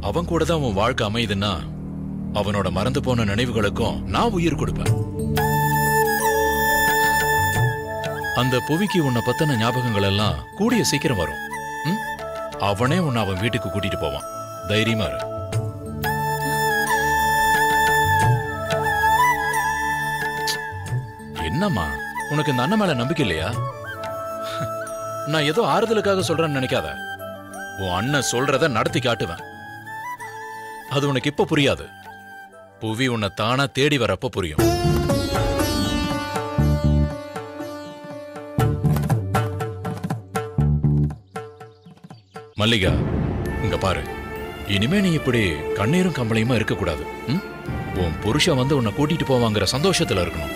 அவன் கூட தான் உன் வாழ்க்கை அமையுதுன்னா அவனோட மறந்து போன நினைவுகளுக்கும் நான் உயிர் கொடுப்பேன் அந்த புவிக்கு உன்னை பத்தின ஞாபகங்கள் எல்லாம் கூடிய சீக்கிரம் வரும் ம்? அவனே உன்னை அவன் வீட்டுக்கு கூட்டிட்டு போவான் தைரியமா இரு என்னம்மா உனக்கு இந்த அண்ணன் மேல நம்பிக்கை இல்லையா நான் ஏதோ ஆறுதலுக்காக சொல்றேன்னு நினைக்காத உன் அண்ணன் சொல்றத நடத்தி காட்டுவேன் அது உனக்கு இப்ப புரியாது புவி உன்னை தானா தேடி வரப்ப புரியும் மல்லிகா இங்க பாரு இனிமே நீ இப்படி கண்ணீரும் கம்பளையுமா இருக்கக்கூடாது ம்? உன் புருஷன் வந்து உன்னை கூட்டிட்டு போவாங்கிற சந்தோஷத்துல இருக்கணும்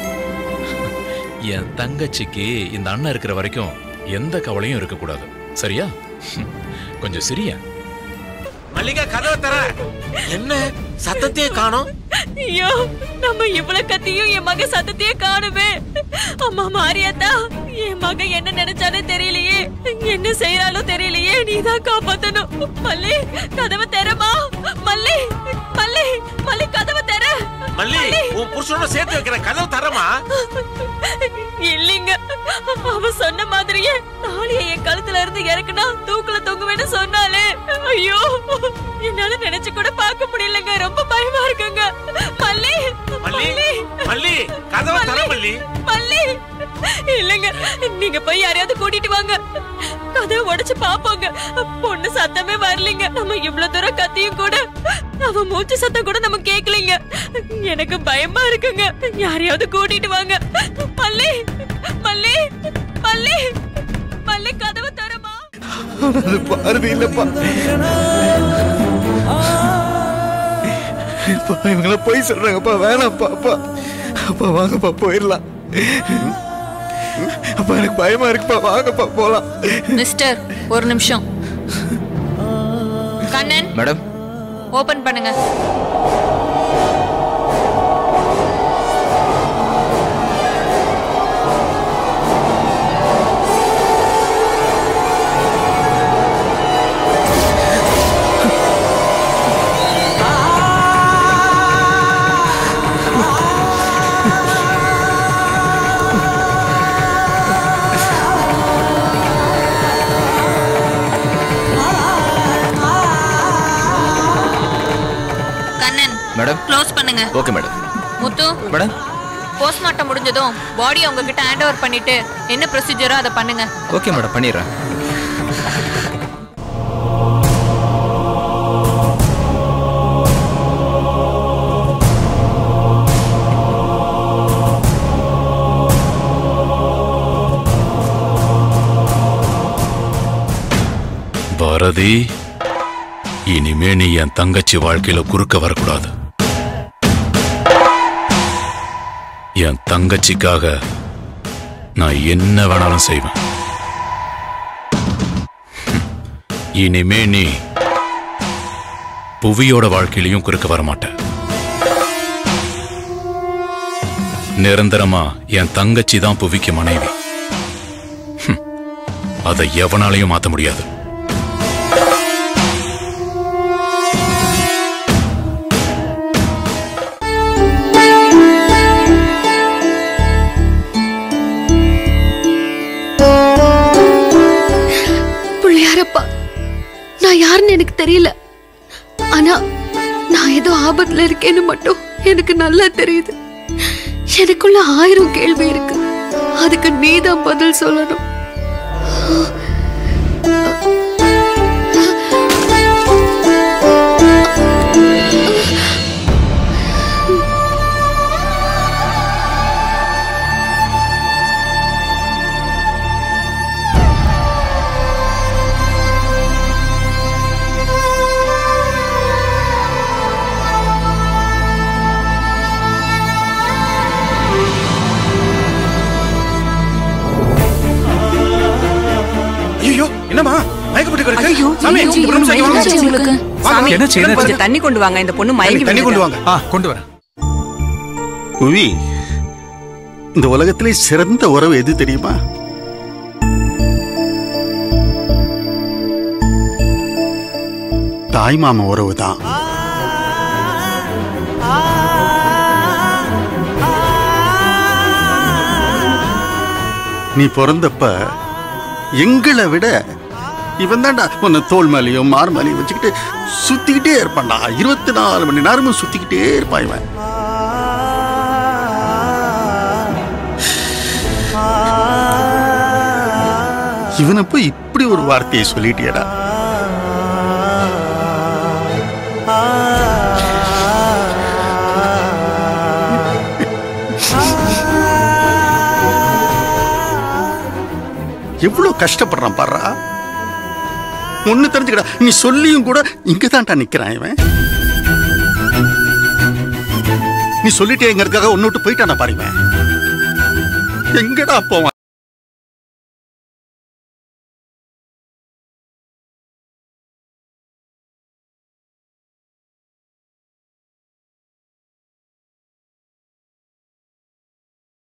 என் தங்கச்சிக்கு இந்த அண்ணன் இருக்கிற வரைக்கும் எந்த கவலையும் இருக்கக்கூடாது சரியா கொஞ்சம் சிரிய மல்லிகா கதவை தர என்ன சத்தத்தையே காணோம் ஐயோ நம்ம இவ்வளவு கத்தியும் என் மக சத்தத்தையே காணுமே அம்மா மாரியாத்தா என் மக என்ன நினைச்சானே தெரியலையே என்ன செய்யறாலோ தெரியலையே நீதான் காப்பாத்தணும் மல்லி கதவை தெரமா மல்லி மல்லி மல்லி கதவை தெர மல்லி உன் புருஷனோட சேர்த்து வைக்கிற கதவை தரமா இல்லைங்க அவ சொன்ன மாதிரியே தாலிய என் கழுத்துல இருந்து இறக்குனா தூக்குல தொங்குவேன்னு சொன்னாலே ஐயோ என்னால நினைச்சு கூட பார்க்க முடியலங்க ரொம்ப பயமா இருக்குங்க மல்லி மல்லி மல்லி கதவை தர மல்லி மல்லி இல்லங்க நீங்க போய் யாரையாவது கூட்டிட்டு வாங்க கதவை உடைச்சு பாப்போங்க பொண்ணு சத்தமே வரலைங்க நம்ம இவ்வளவு தூரம் கத்தியும் கூட அவ மூச்சு சத்தம் கூட நம்ம கேட்கலைங்க எனக்கு பயமா இருக்குங்க யாரையாவது கூட்டிட்டு வாங்க மல்லி மல்லி மல்லி மல்லி கதவை தரமா அது பார்வை இல்லப்பா அப்பா இவங்கள போய் சொல்றாங்கப்பா வேணாம்ப்பா அப்பா அப்பா வாங்கப்பா போயிடலாம் அப்பா எனக்கு பயமா இருக்குப்பா வாங்கப்பா போலாம் மிஸ்டர் ஒரு நிமிஷம் கண்ணன் மேடம் ஓபன் பண்ணுங்க கண்ணன் மேடம் க்ளோஸ் பண்ணுங்க okay madam Muthu madam postmortem முடிஞ்சதும் பாடியை உங்ககிட்ட ஹேண்ட் ஓவர் பண்ணிட்டு என்ன ப்ரொசீஜரோ அதை பண்ணுங்க ஓகே மேடம் பண்ணிடுறேன் பாரதி இனிமே நீ என் தங்கச்சி வாழ்க்கையில குறுக்க வரக்கூடாது என் தங்கச்சிக்காக நான் என்ன வேணாலும் செய்வேன் ஹம். இனிமே நீ புவியோட வாழ்க்கையிலையும் குறுக்க வர மாட்ட நிரந்தரமா என் தங்கச்சி தான் புவிக்கு மனைவி ஹம். அதை எவனாலையும் மாத்த முடியாது பிள்ளையாரப்பா நான் யாருன்னு எனக்கு தெரியல ஆனா நான் ஏதோ ஆபத்துல இருக்கேன்னு மட்டும் எனக்கு நல்லா தெரியுது எனக்குள்ள ஆயிரம் கேள்வி இருக்கு அதுக்கு நீதான் பதில் சொல்லணும் ஐயோ என்னம்மா மயக்கப்பட்டு கிடக்கு ஐயோ, சாமி ஐயோ, ஒரு நிமிஷம் இங்க வாங்க. என்னாச்சு உங்களுக்கு? வாங்க, சாமி, என்னாச்சு, என்னாச்சு? கொஞ்சம் தண்ணி கொண்டு வாங்க இந்த பொண்ணு மயங்கி தண்ணி கொண்டு விழுந்துட்டா. வாங்க ஆ கொண்டு வரேன் புவி இந்த உலகத்திலே சிறந்த உறவு எது தெரியுமா தாய் மாம உறவு தான் நீ பிறந்தப்ப எங்களை விட இவன் தான்டா உன்னை தோல் மேலையும் மார் மேலையும் வச்சுக்கிட்டு சுத்திக்கிட்டே இருப்பான்டா இருபத்தி நாலு மணி நேரமும் சுத்திக்கிட்டே இருப்பான் இவன் இவனை போய் இப்படி ஒரு வார்த்தையை சொல்லிட்டியடா எவ்வளவு கஷ்டப்படுறான் பாடுறா ஒண்ணு தெரிஞ்சுக்கடா நீ சொல்லியும் கூட இங்க தான்டா நிக்கிறான் இவன் நீ சொல்லிட்டேங்கிறதுக்காக ஒன்னு விட்டு போயிட்டானா பாருங்க எங்கடா போவான்